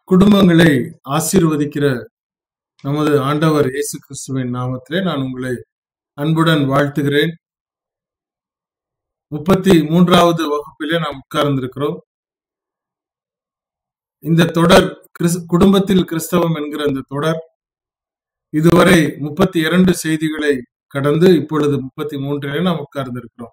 குடும்பங்களை ஆசீர்வதிக்கிற நமது ஆண்டவர் இயேசு கிறிஸ்துவின் நாமத்திலே நான் உங்களை அன்புடன் வாழ்த்துகிறேன் முப்பத்தி மூன்றாவது வகுப்பிலே நாம் உட்கார்ந்திருக்கிறோம் இந்த தொடர் கிறிஸ்- குடும்பத்தில் கிறிஸ்தவம் என்கிற இந்த தொடர் இதுவரை முப்பத்தி இரண்டு செய்திகளை கடந்து இப்பொழுது முப்பத்தி மூன்றிலே நாம் உட்கார்ந்திருக்கிறோம்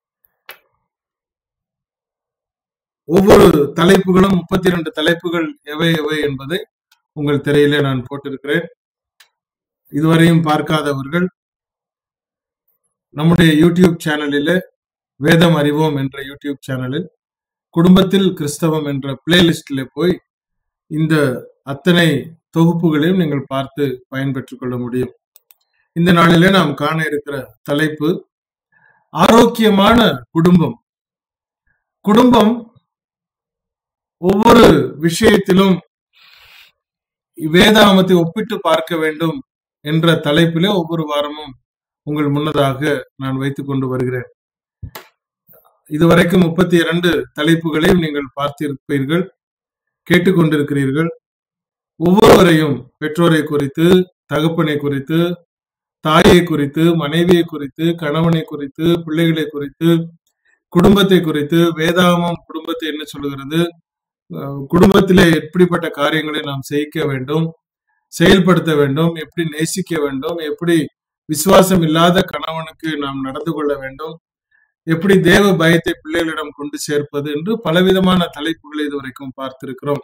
ஒவ்வொரு தலைப்புகளும் முப்பத்தி இரண்டு தலைப்புகள் எவை எவை என்பதை உங்கள் திரையிலே நான் போட்டிருக்கிறேன் இதுவரையும் பார்க்காதவர்கள் நம்முடைய யூடியூப் சேனலிலே வேதம் அறிவோம் என்ற யூடியூப் சேனலில் குடும்பத்தில் கிறிஸ்தவம் என்ற பிளேலிஸ்டிலே போய் இந்த அத்தனை தொகுப்புகளையும் நீங்கள் பார்த்து பயன்பெற்றுக் கொள்ள முடியும் இந்த நாளிலே நாம் காண இருக்கிற தலைப்பு ஆரோக்கியமான குடும்பம் குடும்பம் ஒவ்வொரு விஷயத்திலும் வேதாகமத்தை ஒப்பிட்டு பார்க்க வேண்டும் என்ற தலைப்பிலே ஒவ்வொரு வாரமும் உங்கள் முன்னதாக நான் வைத்துக் கொண்டு வருகிறேன் இதுவரைக்கும் முப்பத்தி இரண்டு தலைப்புகளையும் நீங்கள் பார்த்திருப்பீர்கள் கேட்டுக்கொண்டிருக்கிறீர்கள் ஒவ்வொருவரையும் பெற்றோரை குறித்து தகப்பனை குறித்து தாயை குறித்து மனைவியை குறித்து கணவனை குறித்து பிள்ளைகளை குறித்து குடும்பத்தை குறித்து வேதாகமம் குடும்பத்தை என்ன சொல்லுகிறது அஹ் குடும்பத்திலே எப்படிப்பட்ட காரியங்களை நாம் செய்ய வேண்டும் செயல்படுத்த வேண்டும் எப்படி நேசிக்க வேண்டும் எப்படி விசுவாசம் இல்லாத கணவனுக்கு நாம் நடந்து கொள்ள வேண்டும் எப்படி தேவ பயத்தை பிள்ளைகளிடம் கொண்டு சேர்ப்பது என்று பலவிதமான தலைப்புகளை இதுவரைக்கும் பார்த்திருக்கிறோம்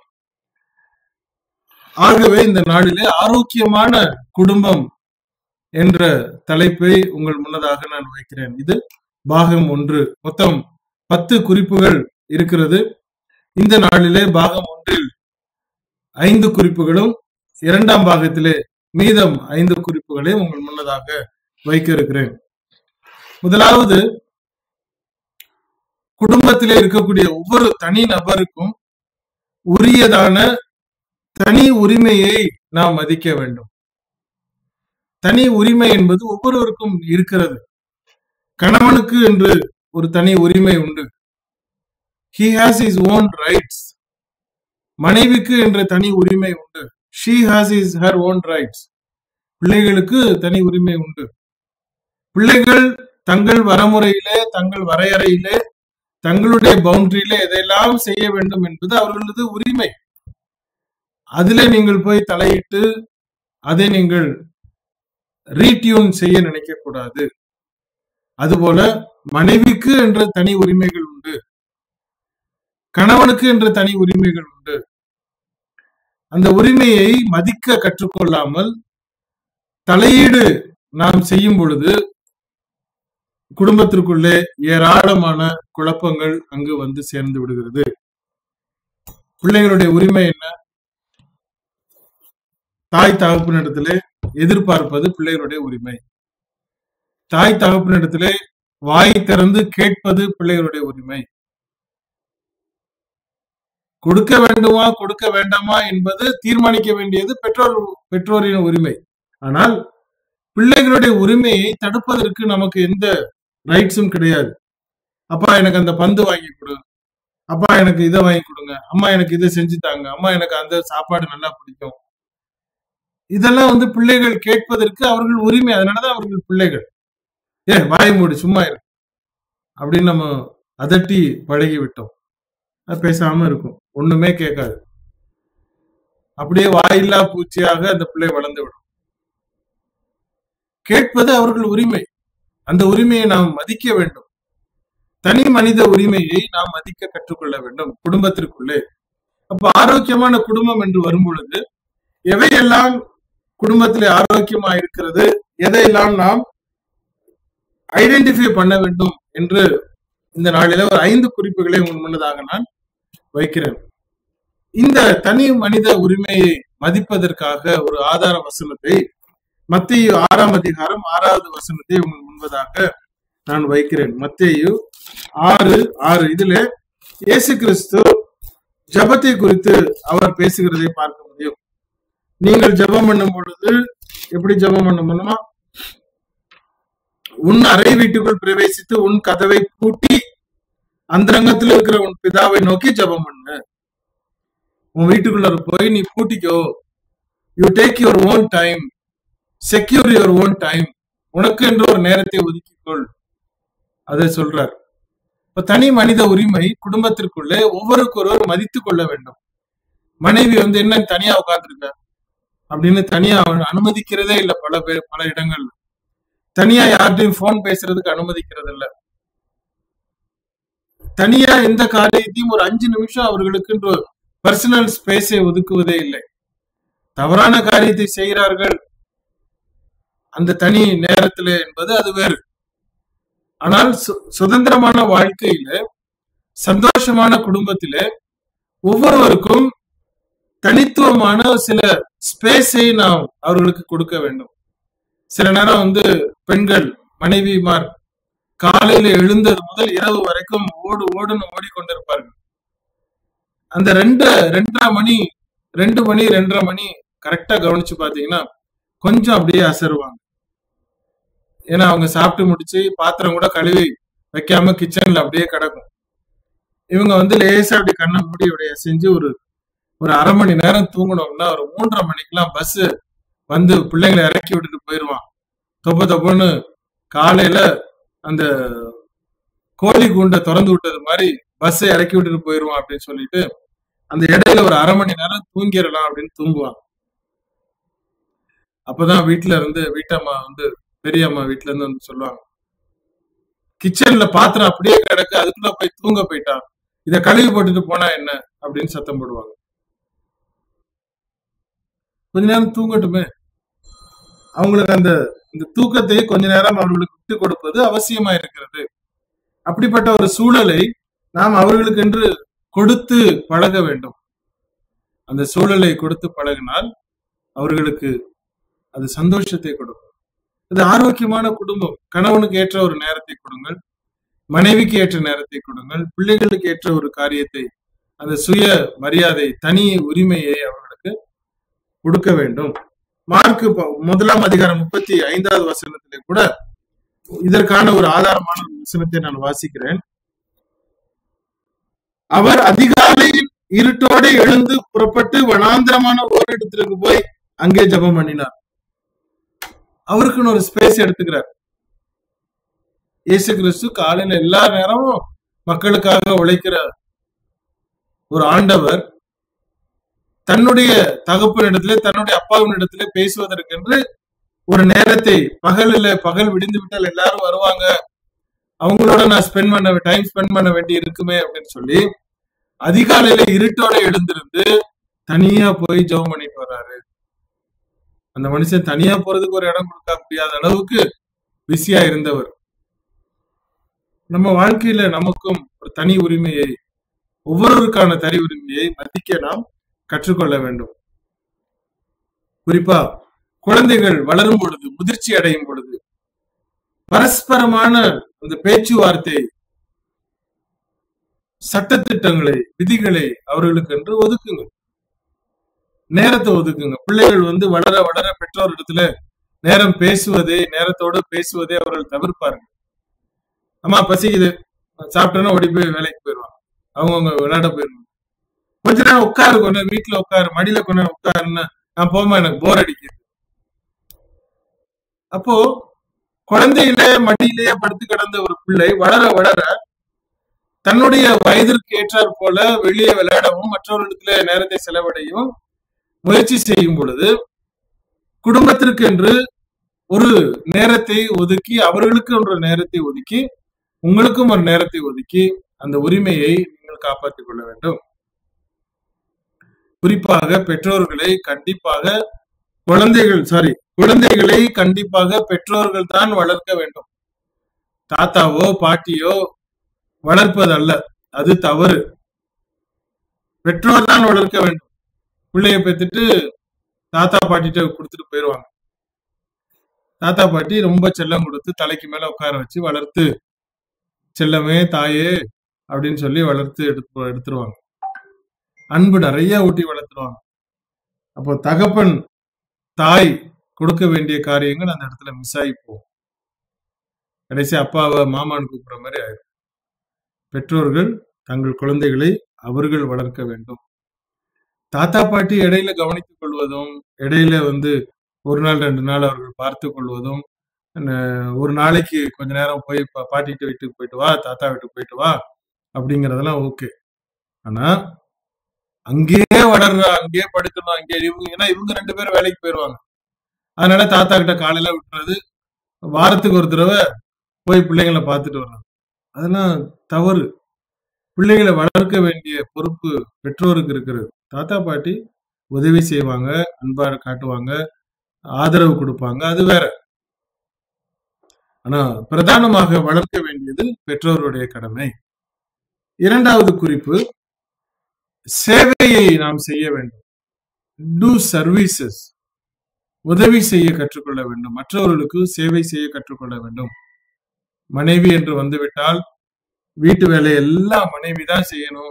ஆகவே இந்த நாளிலே ஆரோக்கியமான குடும்பம் என்ற தலைப்பை உங்கள் முன்னதாக நான் வைக்கிறேன் இது பாகம் ஒன்று மொத்தம் பத்து குறிப்புகள் இருக்கிறது இந்த நாளிலே பாகம் ஒன்றில் ஐந்து குறிப்புகளும் இரண்டாம் பாகத்திலே மீதம் ஐந்து குறிப்புகளை உங்கள் முன்னதாக வைக்க இருக்கிறேன் முதலாவது குடும்பத்திலே இருக்கக்கூடிய ஒவ்வொரு தனி நபருக்கும் உரியதான தனி உரிமையை நாம் மதிக்க வேண்டும் தனி உரிமை என்பது ஒவ்வொருவருக்கும் இருக்கிறது கணவனுக்கு என்று ஒரு தனி உரிமை உண்டு he has his own rights மனைவிக்கு என்ற தனி உரிமை உண்டு she has his her own rights பிள்ளைகளுக்கு தனி உரிமை உண்டு பிள்ளைகள் தங்கள் வரமுறையிலே தங்கள் வரையறையிலே தங்களுடைய பவுண்டரியிலே எதையெல்லாம் செய்ய வேண்டும் என்பது அவர்களது உரிமை அதிலே நீங்கள் போய் தலையிட்டு அதை நீங்கள் ரீடியூன் செய்ய நினைக்க கூடாது அதுபோல மனைவிக்கு என்ற தனி உரிமைகள் உண்டு கணவனுக்கு என்ற தனி உரிமைகள் உண்டு அந்த உரிமையை மதிக்க கற்றுக்கொள்ளாமல் தலையீடு நாம் செய்யும் பொழுது குடும்பத்திற்குள்ளே ஏராளமான குழப்பங்கள் அங்கு வந்து சேர்ந்து விடுகிறது பிள்ளைகளுடைய உரிமை என்ன தாய் தகப்பனிடத்திலே எதிர்பார்ப்பது பிள்ளைகளுடைய உரிமை தாய் தகப்பனிடத்திலே வாய் திறந்து கேட்பது பிள்ளைகளுடைய உரிமை கொடுக்க வேண்டுமா கொடுக்க வேண்டாமா என்பது தீர்மானிக்க வேண்டியது பெற்றோர் பெற்றோரின் உரிமை ஆனால் பிள்ளைகளுடைய உரிமையை தடுப்பதற்கு நமக்கு எந்த ரைட்ஸும் கிடையாது அப்பா எனக்கு அந்த பந்து வாங்கி கொடு அப்பா எனக்கு இதை வாங்கி கொடுங்க அம்மா எனக்கு இதை செஞ்சு தாங்க அம்மா எனக்கு அந்த சாப்பாடு நல்லா பிடிக்கும் இதெல்லாம் வந்து பிள்ளைகள் கேட்பதற்கு அவர்கள் உரிமை அதனாலதான் அவர்கள் பிள்ளைகள் ஏ வாய் மூடி சும்மா இரு அப்படின்னு நம்ம அதட்டி பழகி விட்டோம் அது பேசாம இருக்கும் ஒண்ணுமே கேட்காது அப்படியே வாயில்லா பூச்சியாக அந்த பிள்ளை வளர்ந்து விடும் கேட்பது அவர்கள் உரிமை அந்த உரிமையை நாம் மதிக்க வேண்டும் தனி மனித உரிமையை நாம் மதிக்க கற்றுக்கொள்ள வேண்டும் குடும்பத்திற்குள்ளே அப்ப ஆரோக்கியமான குடும்பம் என்று வரும் பொழுது எவையெல்லாம் குடும்பத்திலே ஆரோக்கியமா இருக்கிறது எதையெல்லாம் நாம் ஐடென்டிஃபை பண்ண வேண்டும் என்று இந்த நாளில ஒரு ஐந்து குறிப்புகளை உங்கள் முன்னதாக நான் வைக்கிறேன் இந்த தனி மனித உரிமையை மதிப்பதற்காக ஒரு ஆதார வசனத்தை மத்திய ஆறாம் அதிகாரம் ஆறாவது வசனத்தை உங்கள் முன்பதாக நான் வைக்கிறேன் மத்தேயு ஆறு ஆறு இதுல இயேசு கிறிஸ்து ஜபத்தை குறித்து அவர் பேசுகிறதை பார்க்க முடியும் நீங்கள் ஜெபம் பண்ணும் பொழுது எப்படி ஜெபம் பண்ண பண்ணுமா உன் அறை வீட்டுக்குள் பிரவேசித்து உன் கதவை பூட்டி அந்தரங்கத்தில் இருக்கிற உன் பிதாவை நோக்கி ஜெபம் பண்ணு உன் வீட்டுக்குள்ள போய் நீ பூட்டிக்கோ you take your own time secure your own time உனக்கு என்று ஒரு நேரத்தை ஒதுக்கிக்கொள் அதை சொல்றார் இப்ப தனி மனித உரிமை குடும்பத்திற்குள்ளே ஒவ்வொருக்கொருவர் மதித்து கொள்ள வேண்டும் மனைவி வந்து என்ன தனியா உட்கார்ந்துருக்க அப்படின்னு தனியா அவன் அனுமதிக்கிறதே இல்ல பல பேர் பல இடங்கள்ல தனியா யார்கிட்டயும் போன் பேசுறதுக்கு அனுமதிக்கிறது இல்ல தனியா எந்த காரியத்தையும் ஒரு அஞ்சு நிமிஷம் அவர்களுக்கு பர்சனல் ஸ்பேஸை ஒதுக்குவதே இல்லை தவறான காரியத்தை செய்கிறார்கள் அந்த தனி நேரத்துல என்பது அது வேறு ஆனால் சு- சுதந்திரமான வாழ்க்கையில சந்தோஷமான குடும்பத்திலே ஒவ்வொருவருக்கும் தனித்துவமான சில ஸ்பேஸை நாம் அவர்களுக்கு கொடுக்க வேண்டும் சில நேரம் வந்து பெண்கள் மனைவிமார் காலையில எழுந்தது முதல் இரவு வரைக்கும் ஓடு ஓடுன்னு ஓடிக்கொண்டிருப்பார்கள் அந்த ரெண்டு ரெண்டரை மணி ரெண்டு மணி ரெண்டரை மணி கரெக்டா கவனிச்சு பாத்தீங்கன்னா கொஞ்சம் அப்படியே அசருவாங்க ஏன்னா அவங்க சாப்பிட்டு முடிச்சு பாத்திரம் கூட கழுவி வைக்காம கிச்சன்ல அப்படியே கிடக்கும் இவங்க வந்து லேசா அப்படி கண்ணை மூடி அப்படியே செஞ்சு ஒரு ஒரு அரை மணி நேரம் தூங்கணும்னா ஒரு மூன்றரை மணிக்கெல்லாம் பஸ் வந்து பிள்ளைங்களை இறக்கி விட்டுட்டு போயிடுவான் தொப்ப தொப்பன்னு காலையில அந்த கோழி கூண்டை திறந்து விட்டது மாதிரி பஸ்ஸை இறக்கி விட்டுட்டு போயிடுவான் அப்படின்னு சொல்லிட்டு அந்த இடையில ஒரு அரை மணி நேரம் தூங்கிடலாம் அப்படின்னு தூங்குவாங்க அப்பதான் வீட்டுல இருந்து வீட்டம்மா வந்து பெரியம்மா வீட்டுல இருந்து வந்து சொல்லுவாங்க கிச்சன்ல பாத்திரம் அப்படியே கிடக்கு அதுக்குள்ள போய் தூங்க போயிட்டா இத கழுவி போட்டுட்டு போனா என்ன அப்படின்னு சத்தம் போடுவாங்க கொஞ்ச நேரம் தூங்கட்டுமே அவங்களுக்கு அந்த இந்த தூக்கத்தை கொஞ்ச நேரம் அவர்களுக்கு விட்டு கொடுப்பது அவசியமா இருக்கிறது அப்படிப்பட்ட ஒரு சூழலை நாம் அவர்களுக்கு என்று கொடுத்து பழக வேண்டும் அந்த சூழலை கொடுத்து பழகினால் அவர்களுக்கு அது சந்தோஷத்தை கொடுக்கும் அது ஆரோக்கியமான குடும்பம் கணவனுக்கு ஏற்ற ஒரு நேரத்தை கொடுங்கள் மனைவிக்கு ஏற்ற நேரத்தை கொடுங்கள் பிள்ளைகளுக்கு ஏற்ற ஒரு காரியத்தை அந்த சுய மரியாதை தனி உரிமையை அவர்களுக்கு கொடுக்க வேண்டும் மார்க் ப- முதலாம் அதிகாரம் முப்பத்தி ஐந்தாவது வசனத்திலே கூட இதற்கான ஒரு ஆதாரமான ஒரு வசனத்தை நான் வாசிக்கிறேன் அவர் அதிகாலையில் இருட்டோடு எழுந்து புறப்பட்டு வனாந்திரமான ஓரிடத்திற்கு போய் அங்கே ஜெபம் பண்ணினார் அவருக்குன்னு ஒரு ஸ்பேஸ் எடுத்துக்கிறார் இயேசு கிறிஸ்து காலையில எல்லா நேரமும் மக்களுக்காக உழைக்கிற ஒரு ஆண்டவர் தன்னுடைய தகப்பனிடத்திலே தன்னுடைய அப்பாவின் இடத்திலே பேசுவதற்கென்று ஒரு நேரத்தை பகலில் பகல் விடிந்து விட்டால் எல்லாரும் வருவாங்க அவங்களோட நான் ஸ்பெண்ட் பண்ண டைம் ஸ்பெண்ட் பண்ண வேண்டி இருக்குமே அப்படின்னு சொல்லி அதிகாலையில இருட்டோட எழுந்திருந்து தனியா போய் ஜெபம் பண்ணிட்டு வர்றாரு அந்த மனுஷன் தனியா போறதுக்கு ஒரு இடம் கொடுக்க முடியாத அளவுக்கு பிஸியா இருந்தவர் நம்ம வாழ்க்கையில நமக்கும் ஒரு தனி உரிமையை ஒவ்வொருவருக்கான தனி உரிமையை மதிக்க நாம் கற்றுக்கொள்ள வேண்டும் குறிப்பா குழந்தைகள் வளரும் பொழுது முதிர்ச்சி அடையும் பொழுது பரஸ்பரமான அந்த பேச்சுவார்த்தை சட்டத்திட்டங்களை விதிகளை அவர்களுக்கு என்று ஒதுக்குங்க நேரத்தை ஒதுக்குங்க பிள்ளைகள் வந்து வளர வளர பெற்றோர் இடத்துல நேரம் பேசுவதே நேரத்தோட பேசுவதே அவர்கள் தவிர்ப்பார்கள் அம்மா பசிக்குது சாப்பிட்டோன்னா ஓடி போய் வேலைக்கு போயிடுவாங்க அவங்கவுங்க விளையாட போயிடுவாங்க கொஞ்ச நேரம் உட்காரு கொஞ்ச நேரம் வீட்டுல உட்காரு மடியில கொஞ்ச நேரம் உட்காருன்னா நான் போமா எனக்கு போர் அடிக்குது அப்போ குழந்தையிலே மடியிலேயே படுத்து கிடந்த ஒரு பிள்ளை வளர வளர தன்னுடைய வயதிற்கு ஏற்றாற் போல வெளியே விளையாடவும் மற்றவர்களிடத்துல நேரத்தை செலவடையும் முயற்சி செய்யும் பொழுது குடும்பத்திற்கு என்று ஒரு நேரத்தை ஒதுக்கி அவர்களுக்கு ஒரு நேரத்தை ஒதுக்கி உங்களுக்கும் ஒரு நேரத்தை ஒதுக்கி அந்த உரிமையை நீங்கள் காப்பாற்றிக் கொள்ள வேண்டும் குறிப்பாக பெற்றோர்களை கண்டிப்பாக குழந்தைகள் சாரி குழந்தைகளை கண்டிப்பாக பெற்றோர்கள் தான் வளர்க்க வேண்டும் தாத்தாவோ பாட்டியோ வளர்ப்பதல்ல அது தவறு பெற்றோர் தான் வளர்க்க வேண்டும் பிள்ளைய பெற்றுட்டு தாத்தா பாட்டிட்ட கொடுத்துட்டு போயிடுவாங்க தாத்தா பாட்டி ரொம்ப செல்லம் கொடுத்து தலைக்கு மேல உட்கார வச்சு வளர்த்து செல்லமே தாயே அப்படின்னு சொல்லி வளர்த்து எடுத்து எடுத்துருவாங்க அன்பு நிறைய ஊட்டி வளர்த்துருவாங்க அப்போ தகப்பன் தாய் கொடுக்க வேண்டிய காரியங்கள் அந்த இடத்துல மிஸ் ஆகி போகும் கடைசி அப்பாவை மாமான்னு கூப்பிடுற மாதிரி ஆயிடும் பெற்றோர்கள் தங்கள் குழந்தைகளை அவர்கள் வளர்க்க வேண்டும் தாத்தா பாட்டி இடையில கவனித்துக் கொள்வதும் இடையில வந்து ஒரு நாள் ரெண்டு நாள் அவர்கள் பார்த்து கொள்வதும் அஹ் ஒரு நாளைக்கு கொஞ்ச நேரம் போய் பா- பாட்டிட்டு வீட்டுக்கு போயிட்டு வா தாத்தா வீட்டுக்கு போயிட்டு வா அப்படிங்கறதெல்லாம் ஓகே ஆனா அங்கேயே வளர்ற அங்கேயே படுக்கணும் அங்கேயே இவங்க ஏன்னா இவங்க ரெண்டு பேரும் வேலைக்கு போயிடுவாங்க அதனால தாத்தா கிட்ட காலையில விட்டுறது வாரத்துக்கு ஒரு தடவை போய் பிள்ளைங்களை பார்த்துட்டு வரணும் அதெல்லாம் தவறு பிள்ளைகளை வளர்க்க வேண்டிய பொறுப்பு பெற்றோருக்கு இருக்கிறது தாத்தா பாட்டி உதவி செய்வாங்க அன்பா காட்டுவாங்க ஆதரவு கொடுப்பாங்க அது வேற ஆனா பிரதானமாக வளர்க்க வேண்டியது பெற்றோருடைய கடமை இரண்டாவது குறிப்பு சேவையை நாம் செய்ய வேண்டும் டூ சர்வீசஸ் உதவி செய்ய கற்றுக்கொள்ள வேண்டும் மற்றவர்களுக்கு சேவை செய்ய கற்றுக்கொள்ள வேண்டும் மனைவி என்று வந்துவிட்டால் வீட்டு வேலையை எல்லாம் மனைவி தான் செய்யணும்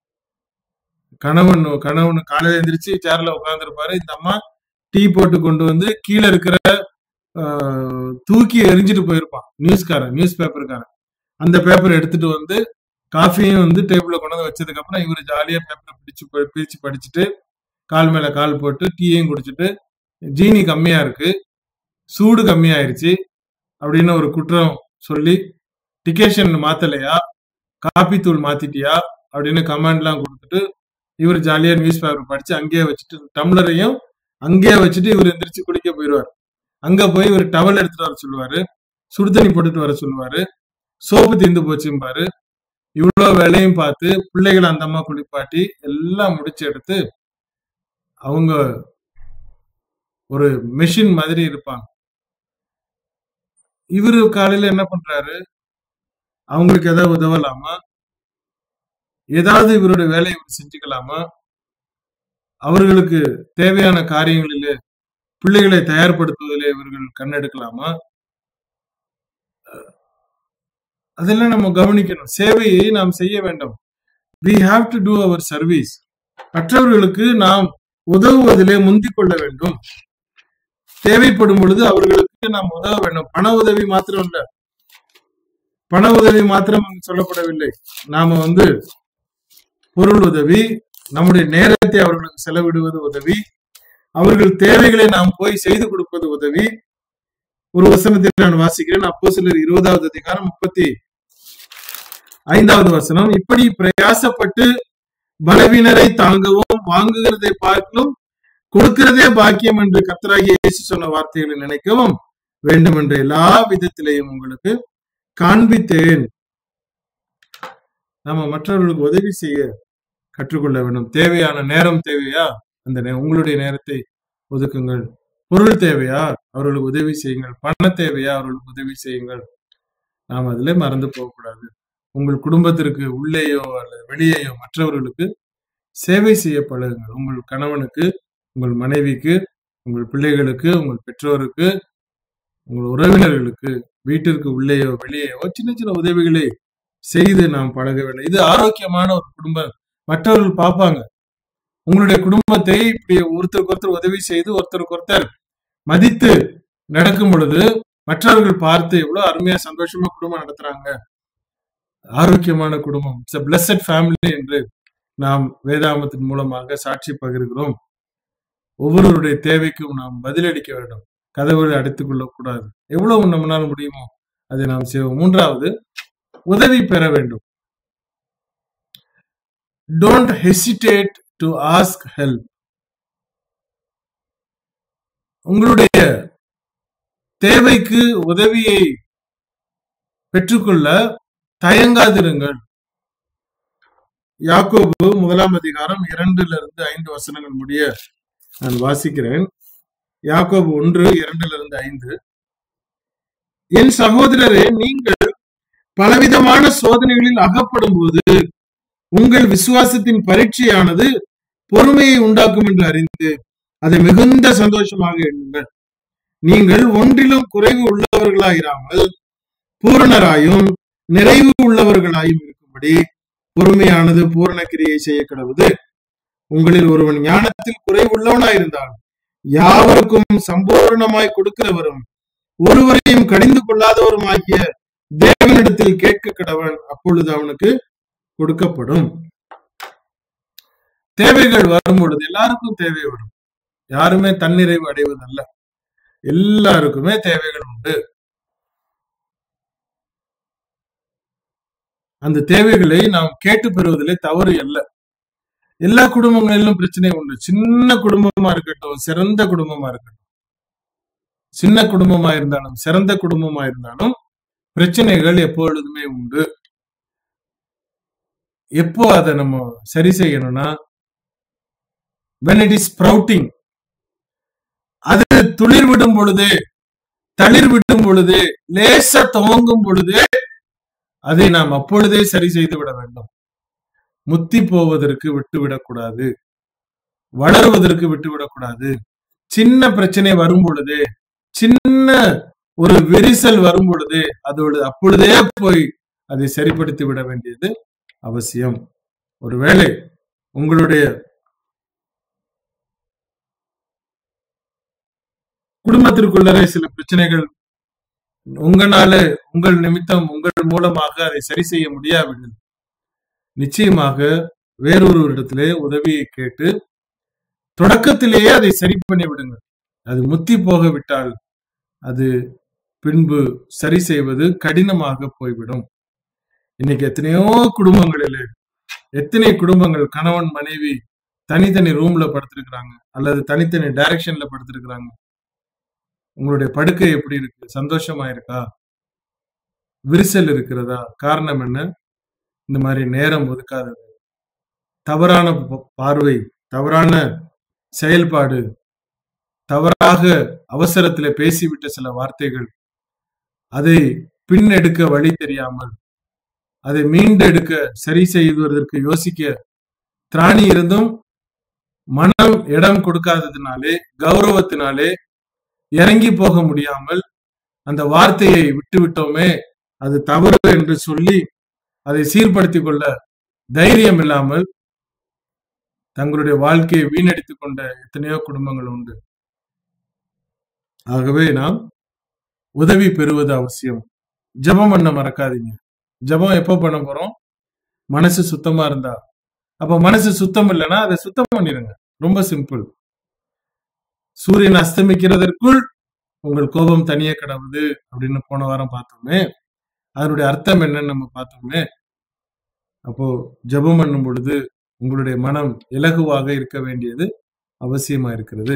கணவன் கணவன் காலையில எந்திரிச்சு சேர்ல உட்கார்ந்துருப்பாரு இந்த அம்மா டீ போட்டு கொண்டு வந்து கீழே இருக்கிற ஆஹ், தூக்கி எரிஞ்சிட்டு போயிருப்பான் நியூஸ்காரன் நியூஸ் பேப்பருக்காரன் அந்த பேப்பர் எடுத்துட்டு வந்து காஃபியும் வந்து டேபிள்ல கொண்டு வந்து வச்சதுக்கு அப்புறம் இவரு ஜாலியா பேப்பரை பிடிச்சு ப- பிரிச்சு படிச்சுட்டு கால் மேல கால் போட்டு டீயையும் குடிச்சிட்டு ஜீனி கம்மியா இருக்கு சூடு கம்மியாயிருச்சு அப்படின்னு ஒரு குற்றம் சொல்லி டிகேஷன் மாத்தலையா காப்பி தூள் மாத்திட்டியா அப்படின்னு கமெண்ட்லாம் கொடுத்துட்டு இவர் ஜாலியா நியூஸ் பேப்பர் படிச்சு அங்கேயே வச்சுட்டு டம்ளரையும் அங்கேயே வச்சுட்டு இவர் எந்திரிச்சு குளிக்க போயிடுவார் அங்க போய் இவர் டவல் எடுத்துட்டு வர சொல்லுவாரு சுடு தண்ணி போட்டுட்டு வர சொல்லுவாரு சோப்பு தீந்து போச்சும்பாரு இவ்வளவு வேலையும் பார்த்து பிள்ளைகளை அந்த அம்மா குளிப்பாட்டி எல்லாம் முடிச்சு எடுத்து அவங்க ஒரு மெஷின் மாதிரி இருப்பாங்க இவரு காலையில என்ன பண்றாரு அவங்களுக்கு ஏதாவது உதவலாமா ஏதாவது இவருடைய வேலையை இவர் செஞ்சுக்கலாமா அவர்களுக்கு தேவையான காரியங்களிலே பிள்ளைகளை தயார்படுத்துவதிலே இவர்கள் கண்ணெடுக்கலாமா அதெல்லாம் நம்ம கவனிக்கணும் சேவையை நாம் செய்ய வேண்டும் we have to do our service மற்றவர்களுக்கு நாம் உதவுவதிலே முந்திக் கொள்ள வேண்டும் தேவைப்படும் பொழுது அவர்களுக்கு நாம் உதவ வேண்டும் பண உதவி மாத்திரம் இல்ல பண உதவி மாத்திரம் அங்கு சொல்லப்படவில்லை நாம வந்து பொருள் உதவி நம்முடைய நேரத்தை அவர்களுக்கு செலவிடுவது உதவி அவர்கள் தேவைகளை நாம் போய் செய்து கொடுப்பது உதவி ஒரு வசனத்தை நான் வாசிக்கிறேன் அப்போ சிலர் இருபதாவது அதிகாரம் முப்பத்தி ஐந்தாவது வசனம் இப்படி பிரயாசப்பட்டு பலவீனரை தாங்கவும் வாங்குகிறதை பார்க்கலும் கொடுக்கிறதே பாக்கியம் என்று கர்த்தராகிய இயேசு சொன்ன வார்த்தைகளை நினைக்கவும் வேண்டும் என்ற எல்லா விதத்திலேயும் உங்களுக்கு காண்பித்தேன் நம்ம மற்றவர்களுக்கு உதவி செய்ய கற்றுக்கொள்ள வேண்டும் தேவையான நேரம் தேவையா அந்த நே- உங்களுடைய நேரத்தை ஒதுக்குங்கள் பொருள் தேவையா அவர்களுக்கு உதவி செய்யுங்கள் பண தேவையா அவர்களுக்கு உதவி செய்யுங்கள் நாம் அதிலே மறந்து போகக்கூடாது உங்கள் குடும்பத்திற்கு உள்ளேயோ அல்லது வெளியேயோ மற்றவர்களுக்கு சேவை செய்ய பழகுங்கள் உங்கள் கணவனுக்கு உங்கள் மனைவிக்கு உங்கள் பிள்ளைகளுக்கு உங்கள் பெற்றோருக்கு உங்கள் உறவினர்களுக்கு வீட்டிற்கு உள்ளேயோ வெளியேயோ சின்ன சின்ன உதவிகளை செய்து நாம் பழக வேண்டும் இது ஆரோக்கியமான ஒரு குடும்பம் மற்றவர்கள் பார்ப்பாங்க உங்களுடைய குடும்பத்தை இப்படி ஒருத்தருக்கு ஒருத்தர் உதவி செய்து ஒருத்தருக்கு ஒருத்தர் மதித்து நடக்கும் பொழுது மற்றவர்கள் பார்த்து எவ்வளவு அருமையா சந்தோஷமா குடும்பம் நடத்துறாங்க ஆரோக்கியமான குடும்பம் இட்ஸ் பிளஸட் ஃபேமிலி என்று நாம் வேதாமத்தின் மூலமாக சாட்சி பகிர்கிறோம் ஒவ்வொருவருடைய தேவைக்கும் நாம் பதிலளிக்க வேண்டும் கதவுகளை அடைத்துக் கொள்ளக்கூடாது எவ்வளவு நம்மளால முடியுமோ அதை நாம் செய்வோம் மூன்றாவது உதவி பெற வேண்டும் don't hesitate to ask help உங்களுடைய தேவைக்கு உதவியை பெற்றுக்கொள்ள தயங்காதிருங்கள் யாக்கோபு முதலாம் அதிகாரம் இரண்டுல இருந்து ஐந்து வசனங்கள் முடிய நான் வாசிக்கிறேன் யாக்கோபு ஒன்று இரண்டுல இருந்து ஐந்து என் சகோதரரே நீங்கள் பலவிதமான சோதனைகளில் அகப்படும் போது உங்கள் விசுவாசத்தின் பரீட்சையானது பொறுமையை உண்டாக்கும் என்று அறிந்து அதை மிகுந்த சந்தோஷமாக எண்ணுங்கள் நீங்கள் ஒன்றிலும் குறைவு உள்ளவர்களாயிராமல் பூரணராயும் நிறைவு உள்ளவர்களாயும் இருக்கும்படி பொறுமையானது பூரண கிரியை செய்ய கிடவுது உங்களில் ஒருவன் ஞானத்தில் குறைவுள்ளவனாயிருந்தால் யாவருக்கும் சம்பூர்ணமாய் கொடுக்கிறவரும் ஒருவரையும் கடிந்து கொள்ளாதவரும் ஆகிய தேவனிடத்தில் கேட்க கடவன் அப்பொழுது அவனுக்கு கொடுக்கப்படும் தேவைகள் வரும் பொழுது எல்லாருக்கும் தேவை வரும் யாருமே தன்னிறைவு அடைவதல்ல எல்லாருக்குமே தேவைகள் உண்டு அந்த தேவைகளை நாம் கேட்டு பெறுவதிலே தவறு அல்ல எல்லா குடும்பங்களிலும் பிரச்சனை உண்டு சின்ன குடும்பமா இருக்கட்டும் சிறந்த குடும்பமா இருக்கட்டும் சின்ன குடும்பமா இருந்தாலும் சிறந்த குடும்பமா இருந்தாலும் பிரச்சனைகள் எப்பொழுதுமே உண்டு எப்போ அதை நம்ம சரி செய்யணும்னா when it is sprouting அது துளிர் விடும் பொழுது தளிர் விடும் பொழுது லேசா துவங்கும் பொழுது அதை நாம் அப்பொழுதே சரி செய்து விட வேண்டும் முத்தி போவதற்கு விட்டு விடக்கூடாது வளருவதற்கு விட்டு விடக்கூடாது சின்ன பிரச்சனை வரும் பொழுது சின்ன ஒரு விரிசல் வரும் பொழுது அதோடு அப்பொழுதே போய் அதை சரிப்படுத்தி விட வேண்டியது அவசியம் ஒருவேளை உங்களுடைய குடும்பத்திற்குள்ளரே சில பிரச்சனைகள் உங்களால உங்கள் நிமித்தம் உங்கள் மூலமாக அதை சரி செய்ய முடியாவில்லை நிச்சயமாக வேறொருவரிடத்திலே உதவியை கேட்டு தொடக்கத்திலேயே அதை சரி பண்ணி விடுங்க அது முத்தி போக விட்டால் அது பின்பு சரி செய்வது கடினமாக போய்விடும் இன்னைக்கு எத்தனையோ குடும்பங்களிலே எத்தனை குடும்பங்கள் கணவன் மனைவி தனித்தனி ரூம்ல படுத்திருக்கிறாங்க அல்லது தனித்தனி டைரக்ஷன்ல படுத்திருக்கிறாங்க உங்களுடைய படுக்கை எப்படி இருக்கு சந்தோஷமா இருக்கா விரிசல் இருக்கிறதா காரணம் என்ன இந்த மாதிரி நேரம் ஒதுக்காதது தவறான ப- பார்வை தவறான செயல்பாடு தவறாக அவசரத்துல பேசிவிட்ட சில வார்த்தைகள் அதை பின்னெடுக்க வழி தெரியாமல் அதை மீண்டெடுக்க சரி செய்வதற்கு யோசிக்க திராணி இருந்தும் மனம் இடம் கொடுக்காததினாலே கௌரவத்தினாலே இறங்கி போக முடியாமல் அந்த வார்த்தையை விட்டு விட்டோமே அது தவறு என்று சொல்லி அதை சீர்படுத்திக் கொள்ள தைரியம் இல்லாமல் தங்களுடைய வாழ்க்கையை வீணடித்துக் கொண்ட எத்தனையோ குடும்பங்கள் உண்டு ஆகவே நாம் உதவி பெறுவது அவசியம் ஜெபம் பண்ண மறக்காதீங்க ஜெபம் எப்போ பண்ண போறோம் மனசு சுத்தமா இருந்தா அப்ப மனசு சுத்தம் இல்லைன்னா அதை சுத்தம் பண்ணிருங்க ரொம்ப சிம்பிள் சூரியன் அஸ்தமிக்கிறதற்குள் உங்கள் கோபம் தனியே கிடவுது அப்படின்னு போன வாரம் பார்த்தோமே அதனுடைய அர்த்தம் என்னன்னு நம்ம பார்த்தோமே அப்போ ஜெபம் பண்ணும் பொழுது உங்களுடைய மனம் இலகுவாக இருக்க வேண்டியது அவசியமா இருக்கிறது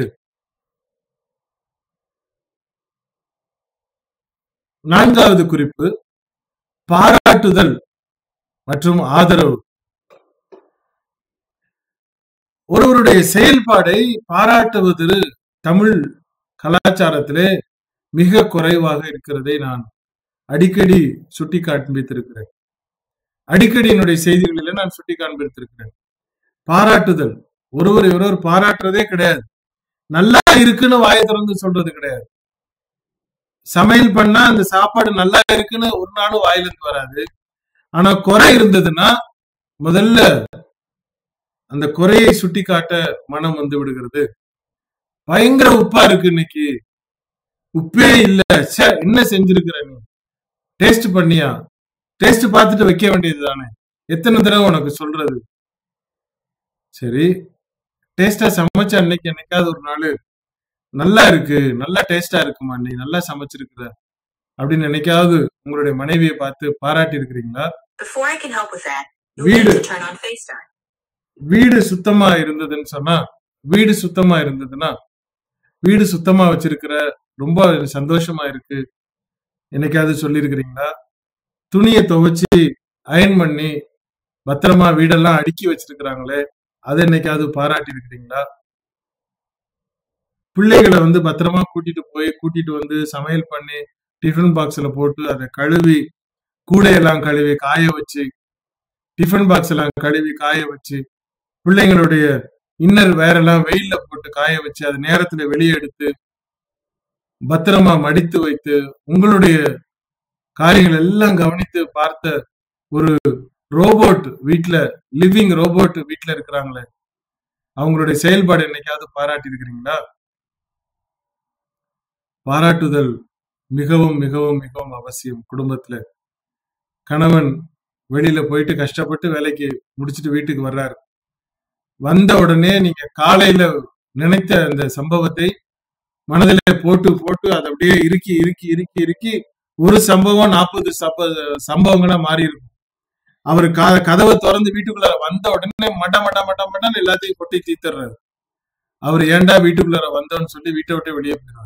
நான்காவது குறிப்பு பாராட்டுதல் மற்றும் ஆதரவு ஒருவருடைய செயல்பாடை பாராட்டுவது தமிழ் கலாச்சாரத்திலே மிக குறைவாக இருக்கிறதை நான் அடிக்கடி சுட்டி காண்பித்திருக்கிறேன் அடிக்கடி என்னுடைய செய்திகளில நான் சுட்டி காண்பித்திருக்கிறேன் பாராட்டுதல் ஒருவரை ஒருவர் பாராட்டுறதே கிடையாது நல்லா இருக்குன்னு வாயை திறந்து சொல்றது கிடையாது சமையல் பண்ணா அந்த சாப்பாடு நல்லா இருக்குன்னு ஒரு நாளும் வாயில இருந்து வராது ஆனா குறை இருந்ததுன்னா முதல்ல அந்த குறையை சுட்டி காட்ட மனம் வந்து விடுகிறது பயங்கர உப்பா இருக்கு இன்னைக்கு உப்பே இல்ல ச்சே, என்ன செஞ்சிருக்கிற நீ டேஸ்ட் பண்ணியா டேஸ்ட் பார்த்துட்டு வைக்க வேண்டியது தானே எத்தனை தடவை உனக்கு சொல்றது சரி டேஸ்டா சமைச்ச அன்னைக்கு என்னைக்காவது ஒரு நாள் நல்லா இருக்கு நல்லா டேஸ்டா இருக்குமா நீ நல்லா சமைச்சிருக்கிற அப்படின்னு என்னைக்காவது உங்களுடைய மனைவியை பார்த்து பாராட்டி இருக்கிறீங்களா Before I can help with that, you'll வீடு need to turn on FaceTime. வீடு சுத்தமா இருந்ததுன்னு சொன்னா வீடு சுத்தமா இருந்ததுன்னா வீடு சுத்தமா வச்சிருக்கிற ரொம்ப சந்தோஷமா இருக்கு என்னைக்காவது சொல்லியிருக்கிறீங்களா துணியை துவைச்சு அயன் பண்ணி பத்திரமா வீடெல்லாம் அடுக்கி வச்சிருக்கிறாங்களே அதை என்னைக்காவது பாராட்டி இருக்கிறீங்களா பிள்ளைகளை வந்து பத்திரமா கூட்டிட்டு போய் கூட்டிட்டு வந்து சமையல் பண்ணி டிஃபன் பாக்ஸ்ல போட்டு அதை கழுவி கூடையெல்லாம் கழுவி காய வச்சு டிஃபன் பாக்ஸ் எல்லாம் கழுவி காய வச்சு பிள்ளைங்களுடைய இன்னர் வேறெல்லாம் வெயில்ல போட்டு காய வச்சு அது நேரத்துல வெளியே எடுத்து பத்திரமா மடித்து வைத்து உங்களுடைய காரியங்கள் எல்லாம் கவனித்து பார்த்த ஒரு ரோபோட் வீட்ல லிவிங் ரோபோட் வீட்ல இருக்கிறாங்களே அவங்களுடைய செயல்பாடு என்னைக்காவது பாராட்டி இருக்கிறீங்களா பாராட்டுதல் மிகவும் மிகவும் மிகவும் அவசியம் குடும்பத்துல கணவன் வெளியில போயிட்டு கஷ்டப்பட்டு வேலைக்கு முடிச்சிட்டு வீட்டுக்கு வர்றாரு வந்த உடனே நீங்க காலையில நினைத்த அந்த சம்பவத்தை மனதிலே போட்டு போட்டு அதை அப்படியே இறுக்கி இறுக்கி இறுக்கி இறுக்கி ஒரு சம்பவம் நாற்பது சம்பவங்களா மாறி இருக்கும் அவர் க- கதவை திறந்து வீட்டுக்குள்ள வந்த உடனே மட மட மட மடன்னு எல்லாத்தையும் கொட்டி தீத்துறாரு அவர் ஏன்டா வீட்டுக்குள்ளார வந்தோன்னு சொல்லி வீட்டை விட்டு வெளியே போயிடுவார்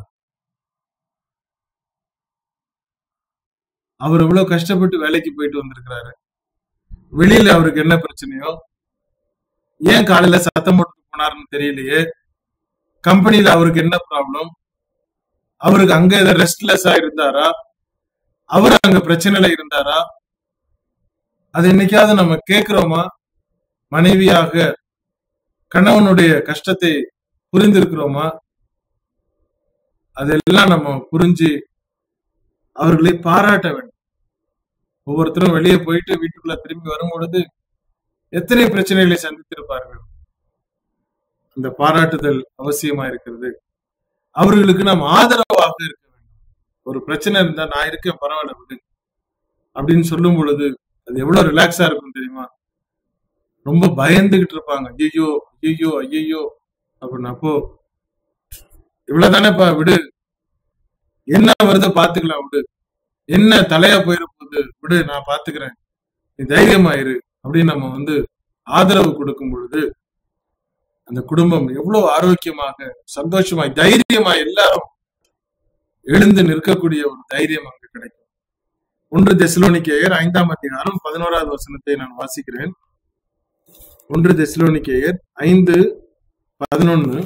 அவர் இவ்வளவு கஷ்டப்பட்டு வேலைக்கு போயிட்டு வந்திருக்கிறாரு வெளியில அவருக்கு என்ன பிரச்சனையோ ஏன் காலையில சத்தம் போட்டு போனாருன்னு தெரியலையே கம்பெனில அவருக்கு என்ன ப்ராப்ளம் அவருக்கு அங்க ஏதாவது ரெஸ்ட்லெஸ்ஸா இருந்தாரா அவர் அங்க பிரச்சனையில இருந்தாரா அது என்னைக்காவது நம்ம கேட்கிறோமா மனைவியாக கணவனுடைய கஷ்டத்தை புரிந்திருக்கிறோமா அதெல்லாம் நம்ம புரிஞ்சு அவர்களை பாராட்ட வேண்டும் ஒவ்வொருத்தரும் வெளியே போயிட்டு வீட்டுக்குள்ள திரும்பி வரும் பொழுது எத்தனை பிரச்சனைகளை சந்தித்திருப்பார்கள் அந்த பாராட்டுதல் அவசியமா இருக்கிறது அவர்களுக்கு நாம் ஆதரவாக இருக்க வேண்டும் ஒரு பிரச்சனை இருந்தா நான் இருக்கேன் பரவாயில்ல விடு அப்படின்னு சொல்லும் பொழுது அது எவ்வளவு ரிலாக்ஸா இருக்கும் தெரியுமா ரொம்ப பயந்துகிட்டு இருப்பாங்க ஐயோ ஐயோ ஐயோ அப்படின்னு அப்போ இவ்வளவுதானேப்பா விடு என்ன வருதோ பாத்துக்கலாம் விடு என்ன தலையா போயிட போகுது விடு நான் பாத்துக்கிறேன் நீ தைரியமாயிரு அப்படின்னு நம்ம வந்து ஆதரவு கொடுக்கும் பொழுது அந்த குடும்பம் எவ்வளவு ஆரோக்கியமாக சந்தோஷமாய் தைரியமா எல்லாரும் எழுந்து நிற்கக்கூடிய ஒரு தைரியம் அங்கு கிடைக்கும் ஒன்று தெசலோனிக்கேயர் ஐந்தாம் அதிகாரம் பதினோராவது வசனத்தை நான் வாசிக்கிறேன் ஒன்று தெசலோனிக்கேயர் ஐந்து பதினொன்னு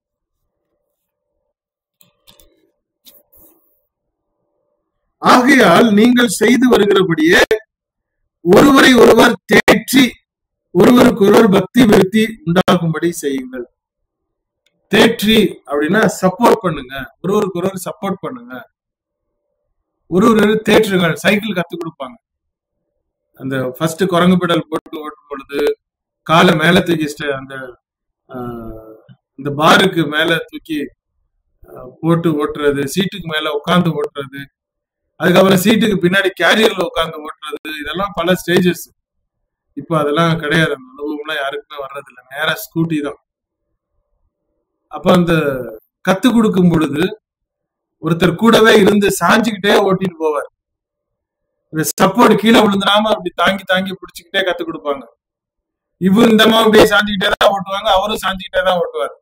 ஆகையால் நீங்கள் செய்து வருகிறபடியே ஒருவரை ஒருவர் தேற்றி ஒருவருக்கொருவர் பக்தி விருத்தி உண்டாகும்படி செய்யுங்கள் தேற்றி அப்படின்னா சப்போர்ட் பண்ணுங்க ஒருவருக்கு ஒருவர் சப்போர்ட் பண்ணுங்க ஒரு ஒரு தேற்றுங்கள் சைக்கிள் கத்து கொடுப்பாங்க அந்த ஃபர்ஸ்ட் குரங்கு பெடல் போட்டு ஓட்டும் பொழுது காலை மேல தூக்கி ஸ்ட- அந்த ஆஹ், இந்த பாருக்கு மேல தூக்கி ஆஹ், போட்டு ஓட்டுறது சீட்டுக்கு மேல உட்கார்ந்து ஓட்டுறது அதுக்கப்புறம் சீட்டுக்கு பின்னாடி கேரியர்ல உட்கார்ந்து ஓட்டுறது இதெல்லாம் பல ஸ்டேஜஸ் இப்போ அதெல்லாம் கிடையாது அந்த அனுபவம்லாம் யாருக்குமே வர்றதில்லை நேரா ஸ்கூட்டி தான் அப்ப அந்த கத்து கொடுக்கும் பொழுது ஒருத்தர் கூடவே இருந்து சாஞ்சுக்கிட்டே ஓட்டிட்டு போவார் சப்போர்ட் கீழே விழுந்துடாம அப்படி தாங்கி தாங்கி பிடிச்சுக்கிட்டே கத்து கொடுப்பாங்க இவர் இந்த மாதிரி அப்படியே சாஞ்சுக்கிட்டே தான் ஓட்டுவாங்க அவரும் சாஞ்சுக்கிட்டே தான் ஓட்டுவார்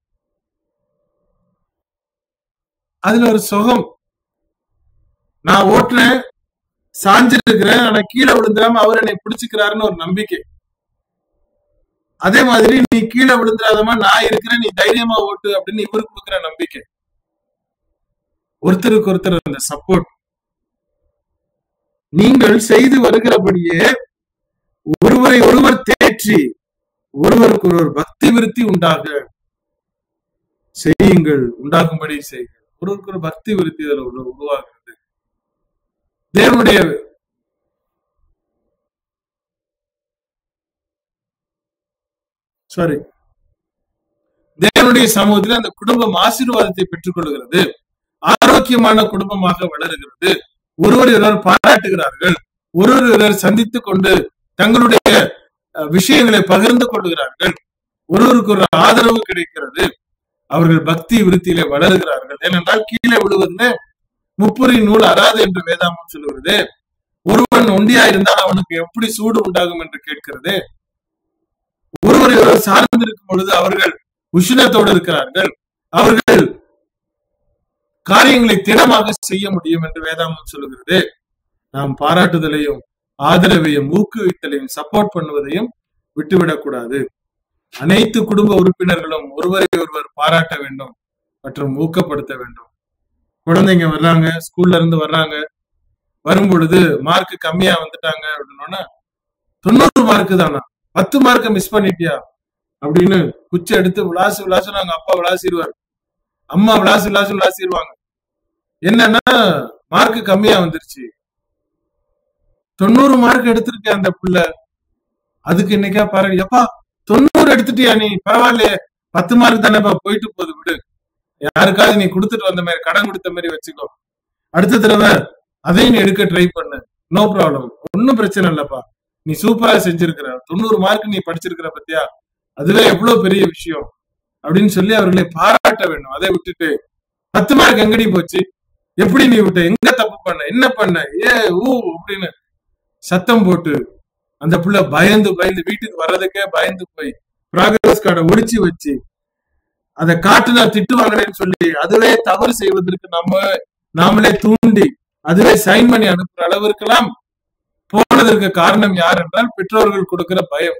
அதுல ஒரு சுகம் நான் ஓட்டுறேன் சாஞ்சிருக்கிறேன் ஆனா கீழே விழுந்துடாம அவர் என்னை பிடிச்சுக்கிறாருன்னு ஒரு நம்பிக்கை அதே மாதிரி நீ கீழே விழுந்துடாதமா நான் இருக்கிறேன் நீ தைரியமா ஓட்டு அப்படின்னு இவரு கொடுக்குற நம்பிக்கை ஒருத்தருக்கு ஒருத்தர் அந்த சப்போர்ட் நீங்கள் செய்து வருகிறபடியே ஒருவரை ஒருவர் தேற்றி ஒருவருக்கு ஒருவர் பக்தி விருத்தி உண்டாக செய்யுங்கள் உண்டாகும்படி செய்யுங்கள் ஒருவருக்கு ஒரு பக்தி விருத்தி இதுல உரு- உருவாகிறது தேவனுடைய சாரி தேவனுடைய சமூகத்தில் அந்த குடும்பம் ஆசீர்வாதத்தை பெற்றுக் கொள்கிறது ஆரோக்கியமான குடும்பமாக வளருகிறது ஒருவர் ஒருவர் பாராட்டுகிறார்கள் ஒருவர் ஒருவர் சந்தித்துக் கொண்டு தங்களுடைய அஹ், விஷயங்களை பகிர்ந்து கொள்கிறார்கள் ஒருவருக்கு ஒரு ஆதரவு கிடைக்கிறது அவர்கள் பக்தி விருத்தியிலே வளருகிறார்கள் ஏனென்றால் கீழே விழுவதிலே முப்புரி நூல் அறாது என்று வேதாமம் சொல்லுகிறது ஒருவன் ஒண்டியா இருந்தால் அவனுக்கு எப்படி சூடு உண்டாகும் என்று கேட்கிறது ஒருவரை ஒருவர் சார்ந்திருக்கும் பொழுது அவர்கள் உஷ்ணத்தோடு இருக்கிறார்கள் அவர்கள் காரியங்களை திடமாக செய்ய முடியும் என்று வேதாமம் சொல்லுகிறது நாம் பாராட்டுதலையும் ஆதரவையும் ஊக்குவித்தலையும் சப்போர்ட் பண்ணுவதையும் விட்டுவிடக்கூடாது அனைத்து குடும்ப உறுப்பினர்களும் ஒருவரை ஒருவர் பாராட்ட வேண்டும் மற்றும் ஊக்கப்படுத்த வேண்டும் குழந்தைங்க வர்றாங்க ஸ்கூல்ல இருந்து வர்றாங்க வரும் பொழுது மார்க் கம்மியா வந்துட்டாங்க அப்படின்னோன்னா தொண்ணூறு மார்க் தானா பத்து மார்க்க மிஸ் பண்ணிட்டியா அப்படின்னு குச்சி எடுத்து விளாசு விளாசு நாங்க அப்பா விளாசிடுவார் அம்மா விளாசு விளாசு விளாசிடுவாங்க என்னன்னா மார்க் கம்மியா வந்துருச்சு தொண்ணூறு மார்க் எடுத்திருக்கேன் அந்த புள்ள அதுக்கு இன்னைக்கா பாருங்க எப்பா தொண்ணூறு எடுத்துட்டியா நீ பரவாயில்லையே பத்து மார்க் தானேப்பா போயிட்டு போகுது விடு யாருக்காவது நீ கொடுத்துட்டு வந்த மாதிரி கடன் கொடுத்த மாதிரி வச்சுக்கோ அடுத்த தடவை அதையும் நீ எடுக்க ட்ரை பண்ணு நோ ப்ராப்ளம் ஒன்னும் பிரச்சனை இல்லப்பா நீ சூப்பரா செஞ்சிருக்கிற தொண்ணூறு மார்க் நீ படிச்சிருக்கிற பத்தியா அதுவே எவ்வளவு பெரிய விஷயம் அப்படின்னு சொல்லி அவர்களை பாராட்ட வேண்டும் அதை விட்டுட்டு பத்து மார்க் எங்கடி போச்சு எப்படி நீ விட்ட எங்க தப்பு பண்ண என்ன பண்ண ஏ ஊ அப்படின்னு சத்தம் போட்டு அந்த புள்ள பயந்து பயந்து வீட்டுக்கு வர்றதுக்கே பயந்து போய் ப்ராகிரஸ் கார்டை ஒளிச்சு வச்சு அதை காட்டுனா திட்டுவாங்களேன்னு சொல்லி அதுவே தவறு செய்வதற்கு நம்ம நாமளே தூண்டி அதுவே சைன் பண்ணி அனுப்புற அளவிற்கெல்லாம் போனதற்கு காரணம் யார் என்றால் பெற்றோர்கள் கொடுக்கிற பயம்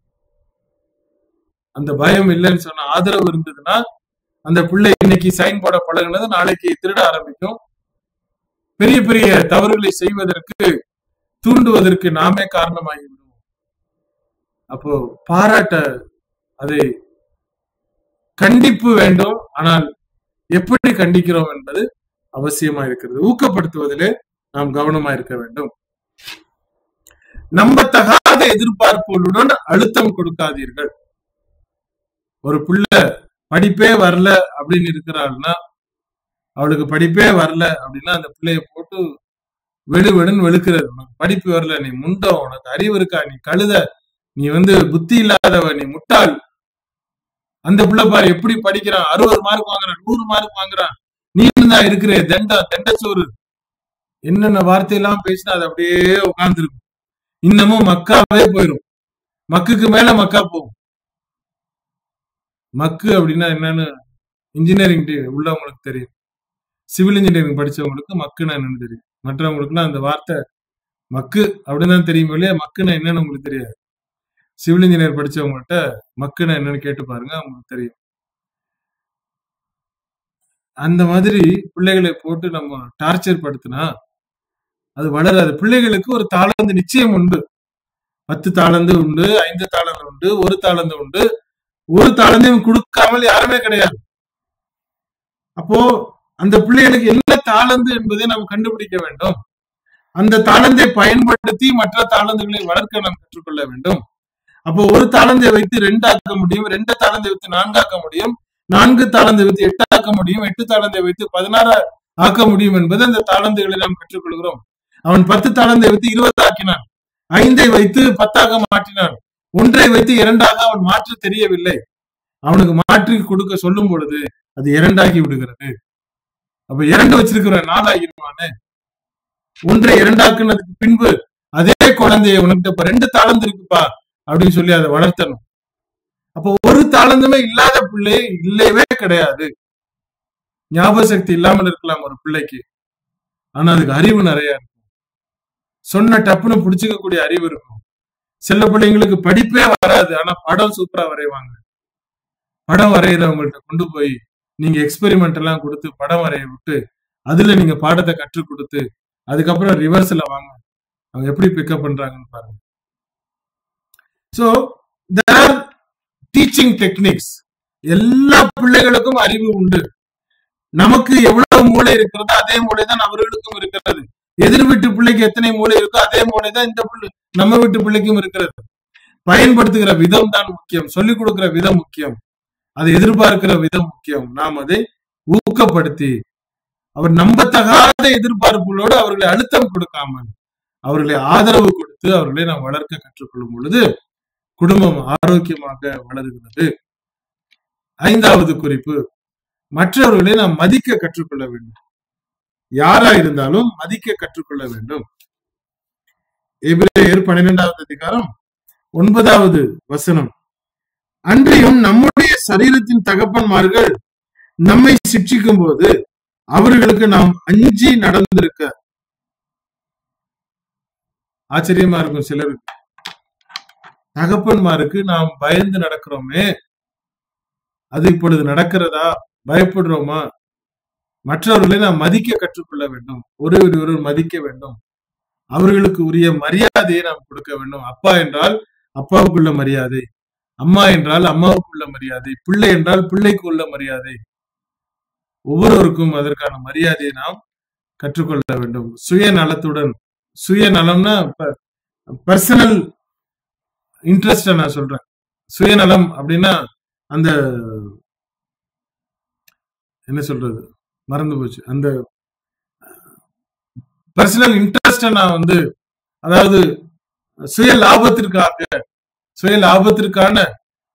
அந்த பயம் இல்லைன்னு சொன்ன ஆதரவு இருந்ததுன்னா அந்த பிள்ளை இன்னைக்கு சைன் போட பழகுனது நாளைக்கு திருட ஆரம்பிக்கும் பெரிய பெரிய தவறுகளை செய்வதற்கு தூண்டுவதற்கு நாமே காரணமாகி விடுவோம் அப்போ பாராட்ட அதை கண்டிப்பு வேண்டும் ஆனால் எப்படி கண்டிக்கிறோம் என்பது அவசியமா இருக்கிறது ஊக்கப்படுத்துவதிலே நாம் கவனமா இருக்க வேண்டும் நம்பத்தகாத எதிர்பார்ப்புகளுடன் அழுத்தம் கொடுக்காதீர்கள் ஒரு பிள்ளை படிப்பே வரல அப்படின்னு இருக்கிறாள்னா அவளுக்கு படிப்பே வரல அப்படின்னா அந்த பிள்ளைய போட்டு வெடு வெடுன்னு வெளுக்கிறது உனக்கு படிப்பு வரல நீ முண்டம் உனக்கு அறிவு இருக்கா நீ கழுத நீ வந்து புத்தி இல்லாதவ நீ முட்டாள் அந்த பிள்ளை பாரு எப்படி படிக்கிறான் அறுபது மார்க் வாங்குறான் நூறு மார்க் வாங்குறான் நீ தான் இருக்கிற தண்டம் தண்டச்சோறு என்னென்ன வார்த்தையெல்லாம் பேசினா அது அப்படியே உட்கார்ந்துருக்கும் இன்னமும் மக்காவே போயிடும் மக்குக்கு மேல மக்கா போகும் மக்கு அப்படின்னா என்னன்னு இன்ஜினியரிங் உள்ளவங்களுக்கு தெரியும் சிவில் இன்ஜினியரிங் படிச்சவங்களுக்கு மக்குன்னா என்னன்னு தெரியும் மற்றவங்களுக்குலாம் அந்த வார்த்தை மக்கு அப்படின்னு தான் தெரியும் இல்லையா மக்குன்னா என்னன்னு உங்களுக்கு தெரியாது சிவில் இன்ஜினியர் படிச்சவங்கள்ட்ட மக்குன்னா என்னன்னு கேட்டு பாருங்க அவங்களுக்கு தெரியும் அந்த மாதிரி பிள்ளைகளை போட்டு நம்ம டார்ச்சர் படுத்தினா அது வளராது பிள்ளைகளுக்கு ஒரு தாளந்து நிச்சயம் உண்டு பத்து தாளந்து உண்டு ஐந்து தாளந்து உண்டு ஒரு தாளந்து உண்டு ஒரு தாளந்தையும் கொடுக்காமல் யாருமே கிடையாது அப்போ அந்த பிள்ளைகளுக்கு என்ன தாளந்து என்பதை நாம் கண்டுபிடிக்க வேண்டும் அந்த தாளந்தை பயன்படுத்தி மற்ற தாளந்துகளை வளர்க்க நாம் கற்றுக்கொள்ள வேண்டும் அப்போ ஒரு தாளந்தை வைத்து ரெண்டாக்க முடியும் ரெண்டு தாளந்தை வைத்து நான்காக்க முடியும் நான்கு தாளந்தை வைத்து எட்டாக்க முடியும் எட்டு தாளந்தை வைத்து பதினாறு ஆக்க முடியும் என்பது அந்த தாளந்துகளை நாம் கற்றுக்கொள்கிறோம் அவன் பத்து தாளந்தை வைத்து இருபது ஆக்கினான் ஐந்தை வைத்து பத்தாக மாற்றினான் ஒன்றை வைத்து இரண்டாக அவன் மாற்ற தெரியவில்லை அவனுக்கு மாற்றி கொடுக்க சொல்லும் பொழுது அது இரண்டாகி விடுகிறது அப்ப இரண்டு வச்சிருக்கிற நாலாகிருவானே ஒன்றை இரண்டாக்குனதுக்கு பின்பு அதே குழந்தைய உனக்கு இப்ப ரெண்டு தாளந்து இருக்குப்பா அப்படின்னு சொல்லி அதை வளர்த்தணும் அப்போ ஒரு தாளந்துமே இல்லாத பிள்ளை இல்லவே கிடையாது ஞாபக சக்தி இல்லாமல் இருக்கலாம் ஒரு பிள்ளைக்கு ஆனா அதுக்கு அறிவு நிறைய இருக்கும் சொன்ன டப்புன்னு புடிச்சுக்கக்கூடிய அறிவு இருக்கும் சில பிள்ளைங்களுக்கு படிப்பே வராது ஆனா படம் சூப்பரா வரைவாங்க படம் வரைகிறவங்கள்ட்ட கொண்டு போய் நீங்க எக்ஸ்பெரிமெண்ட் எல்லாம் கொடுத்து படம் வரைய விட்டு அதுல நீங்க பாடத்தை கற்றுக் கொடுத்து அதுக்கப்புறம் ரிவர்ஸ்ல வாங்க அவங்க எப்படி பிக்கப் பண்றாங்கன்னு பாருங்க so there are teaching techniques எல்லா பிள்ளைகளுக்கும் அறிவு உண்டு நமக்கு எவ்வளவு மூளை இருக்கிறதோ அதே மூளை தான் அவர்களுக்கும் இருக்கிறது எதிர் வீட்டு பிள்ளைக்கு எத்தனை மூளை இருக்கோ அதே மூளை தான் இந்த பிள்ளை நம்ம வீட்டு பிள்ளைக்கும் இருக்கிறது பயன்படுத்துகிற விதம் தான் முக்கியம் சொல்லிக் கொடுக்கிற விதம் முக்கியம் அதை எதிர்பார்க்கிற விதம் முக்கியம் நாம் அதை ஊக்கப்படுத்தி அவர் நம்பத்தகாத எதிர்பார்ப்புகளோடு அவர்களை அழுத்தம் கொடுக்காமல் அவர்களை ஆதரவு கொடுத்து அவர்களை நாம் வளர்க்க கற்றுக்கொள்ளும் பொழுது குடும்பம் ஆரோக்கியமாக வளருகிறது ஐந்தாவது குறிப்பு மற்றவர்களை நாம் மதிக்க கற்றுக்கொள்ள வேண்டும் யாரா இருந்தாலும் மதிக்க கற்றுக்கொள்ள வேண்டும் எபிரேயர் பன்னிரெண்டாவது அதிகாரம் ஒன்பதாவது வசனம் அன்றியும் நம்முடைய சரீரத்தின் தகப்பன்மார்கள் நம்மை சிக்ஷிக்கும் போது அவர்களுக்கு நாம் அஞ்சி நடந்திருக்க ஆச்சரியமா இருக்கும் சிலருக்கு தகப்பன்மாருக்கு நாம் பயந்து நடக்கிறோமே அது இப்பொழுது நடக்கிறதா பயப்படுறோமா மற்றவர்களை நாம் மதிக்க கற்றுக்கொள்ள வேண்டும் ஒருவர் ஒருவர் மதிக்க வேண்டும் அவர்களுக்கு உரிய மரியாதையை நாம் கொடுக்க வேண்டும் அப்பா என்றால் அப்பாவுக்குள்ள மரியாதை அம்மா என்றால் அம்மாவுக்குள்ள மரியாதை பிள்ளை என்றால் பிள்ளைக்கு உள்ள மரியாதை ஒவ்வொருவருக்கும் அதற்கான மரியாதையை நாம் கற்றுக்கொள்ள வேண்டும் சுயநலத்துடன் சுயநலம்னா பர்சனல் இன்ட்ரெஸ்ட நான் சொல்றேன் சுயநலம் அப்படின்னா அந்த என்ன சொல்றது மறந்து போச்சு அந்த பர்சனல் இன்ட்ரெஸ்ட நான் வந்து அதாவது சுய லாபத்திற்காக சுய லாபத்திற்கான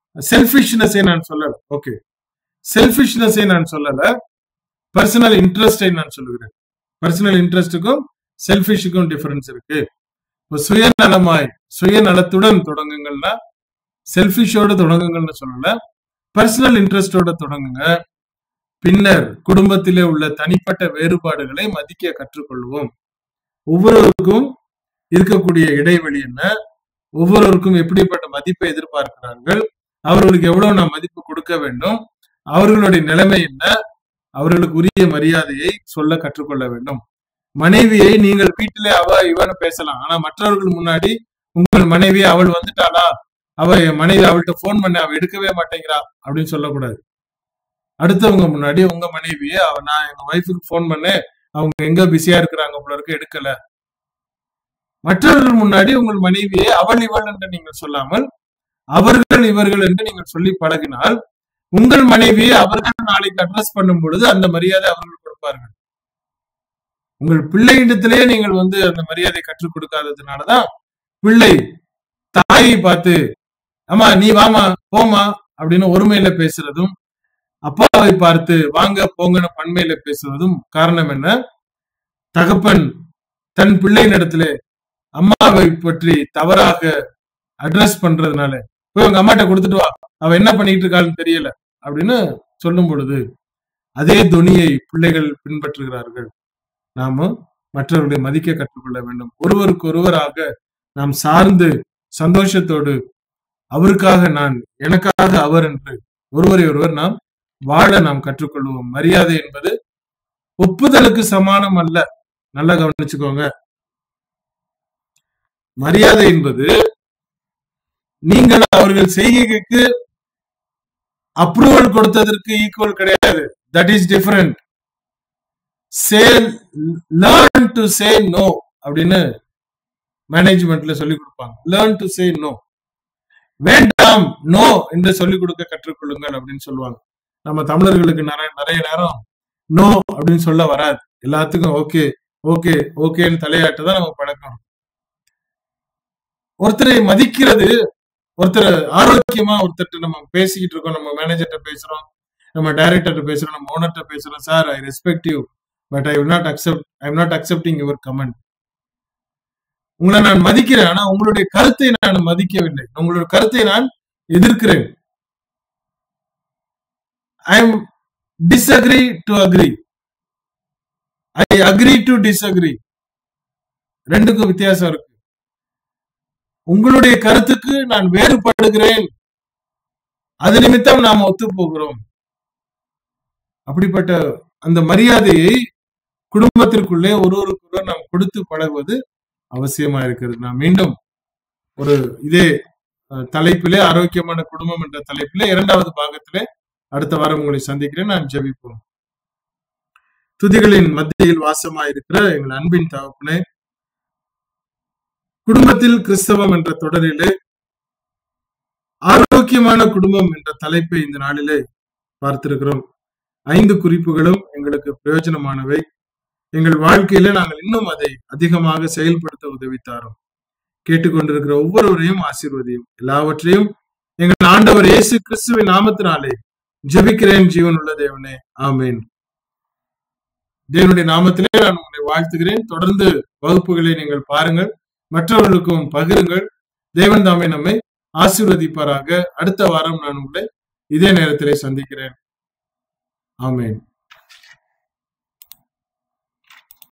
செல்ஃபிஷ்னஸை நான் சொல்லல ஓகே செல்ஃபிஷ்னஸை நான் சொல்லல பர்சனல் இன்ட்ரெஸ்டை நான் சொல்லுகிறேன் பர்சனல் இன்ட்ரெஸ்டுக்கும் செல்ஃபிஷுக்கும் டிஃபரன்ஸ் இருக்கு இப்போ சுயநலமாய் சுயநலத்துடன் தொடங்குங்கள்னா செல்ஃபிஷோட தொடங்குங்கள்னு சொல்லல பர்சனல் இன்ட்ரெஸ்டோட தொடங்குங்க பின்னர் குடும்பத்திலே உள்ள தனிப்பட்ட வேறுபாடுகளை மதிக்க கற்றுக்கொள்வோம் ஒவ்வொருவருக்கும் இருக்கக்கூடிய இடைவெளி என்ன ஒவ்வொருவருக்கும் எப்படிப்பட்ட மதிப்பை எதிர்பார்க்கிறார்கள் அவர்களுக்கு எவ்வளவு நாம் மதிப்பு கொடுக்க வேண்டும் அவர்களுடைய நிலைமை என்ன அவர்களுக்கு உரிய மரியாதையை சொல்ல கற்றுக்கொள்ள வேண்டும் மனைவியை நீங்கள் வீட்டிலே அவ இவன்னு பேசலாம் ஆனா மற்றவர்கள் முன்னாடி உங்கள் மனைவி அவள் வந்துட்டாளா அவ என் மனைவி அவள்கிட்ட போன் பண்ண அவ எடுக்கவே மாட்டேங்கிறா அப்படின்னு சொல்லக்கூடாது அடுத்தவங்க முன்னாடி உங்க மனைவியை அவ நான் எங்க ஒய்ஃபுக்கு போன் பண்ணேன் அவங்க எங்க பிஸியா இருக்கிறாங்க போல இருக்கு எடுக்கல மற்றவர்கள் முன்னாடி உங்கள் மனைவியை அவள் இவள் என்று நீங்கள் சொல்லாமல் அவர்கள் இவர்கள் என்று நீங்கள் சொல்லி பழகினால் உங்கள் மனைவியை அவர்கள் நாளைக்கு அட்ரஸ் பண்ணும் பொழுது அந்த மரியாதை அவர்கள் கொடுப்பார்கள் உங்கள் பிள்ளையிடத்திலேயே நீங்கள் வந்து அந்த மரியாதை கற்றுக் கொடுக்காததுனாலதான் பிள்ளை தாயை பார்த்து அம்மா நீ வாமா போமா அப்படின்னு ஒருமையில பேசுறதும் அப்பாவை பார்த்து வாங்க போங்கன்னு பண்மையில பேசுவதும் காரணம் என்ன தகப்பன் தன் பிள்ளையினிடத்திலே அம்மாவை பற்றி தவறாக அட்ரஸ் பண்றதுனால போய் உங்க அம்மாட்ட கொடுத்துட்டு வா அவ என்ன பண்ணிட்டு இருக்கான்னு தெரியல அப்படின்னு சொல்லும் பொழுது அதே துணியை பிள்ளைகள் பின்பற்றுகிறார்கள் நாம மற்றவர்களை மதிக்க கற்றுக்கொள்ள வேண்டும் ஒருவருக்கு ஒருவராக நாம் சார்ந்து சந்தோஷத்தோடு அவருக்காக நான் எனக்காக அவர் என்று ஒருவரை ஒருவர் நாம் வாழ நாம் கற்றுக்கொள்வோம் மரியாதை என்பது ஒப்புதலுக்கு சமானம் அல்ல நல்லா கவனிச்சுக்கோங்க மரியாதை என்பது நீங்கள் அவர்கள் செய்கைக்கு அப்ரூவல் கொடுத்ததற்கு ஈக்குவல் கிடையாது that is different say learn to say no அப்படின்னு மேனேஜ்மெண்ட்ல சொல்லி கொடுப்பாங்க லேர்ன் டு சே நோ வேண்டாம் நோ என்று சொல்லிக் கொடுக்க கற்றுக்கொள்ளுங்கள் அப்படின்னு சொல்லுவாங்க நம்ம தமிழர்களுக்கு நிறைய நிறைய நேரம் நோ அப்படின்னு சொல்ல வராது எல்லாத்துக்கும் ஓகே ஓகே ஓகேன்னு தலையாட்டு தான் நம்ம பழக்கம் ஒருத்தரை மதிக்கிறது ஒருத்தர் ஆரோக்கியமா ஒருத்தர் நம்ம பேசிக்கிட்டு இருக்கோம் நம்ம மேனேஜர்கிட்ட பேசுறோம் நம்ம டைரக்டர்கிட்ட பேசுறோம் நம்ம ஓனர்கிட்ட பேசுறோம் sir I respect you but I will not accept I am not accepting your comment உங்களை நான் மதிக்கிறேன் ஆனா உங்களுடைய கருத்தை நான் மதிக்கவில்லை உங்களுடைய கருத்தை நான் எதிர்க்கிறேன் I am disagree to agree I agree to disagree ரெண்டுக்கும் வித்தியாசம் இருக்கு உங்களுடைய கருத்துக்கு நான் வேறுபடுகிறேன் அது நிமித்தம் நாம் ஒத்து போகிறோம் அப்படிப்பட்ட அந்த மரியாதையை குடும்பத்திற்குள்ளே ஒருவருக்கொருவர் நாம் கொடுத்து பழகுவது அவசியமா இருக்கிறது நான் மீண்டும் ஒரு இதே அஹ், தலைப்பிலே ஆரோக்கியமான குடும்பம் என்ற தலைப்பிலே இரண்டாவது பாகத்திலே அடுத்த வாரம் உங்களை சந்திக்கிறேன் நான் ஜெபிப்போம் துதிகளின் மத்தியில் வாசமாயிருக்கிற எங்கள் அன்பின் தகப்பனே குடும்பத்தில் கிறிஸ்தவம் என்ற தொடரிலே ஆரோக்கியமான குடும்பம் என்ற தலைப்பை இந்த நாளிலே பார்த்திருக்கிறோம் ஐந்து குறிப்புகளும் எங்களுக்கு பிரயோஜனமானவை எங்கள் வாழ்க்கையில நாங்கள் இன்னும் அதை அதிகமாக செயல்படுத்த உதவித்தாரோம் கேட்டுக்கொண்டிருக்கிற ஒவ்வொருவரையும் ஆசீர்வதியும் எல்லாவற்றையும் எங்கள் ஆண்டவர் இயேசு கிறிஸ்துவின் நாமத்தினாலே ஜெபிக்கிறேன் ஜீவன் உள்ள தேவனே ஆமேன் தேவனுடைய நாமத்திலே நான் உங்களை வாழ்த்துகிறேன் தொடர்ந்து வகுப்புகளை நீங்கள் பாருங்கள் மற்றவர்களுக்கும் பகிருங்கள் தேவன் தாமே நம்மை ஆசீர்வதிப்பாராக அடுத்த வாரம் நான் உங்களை இதே நேரத்திலே சந்திக்கிறேன் ஆமேன்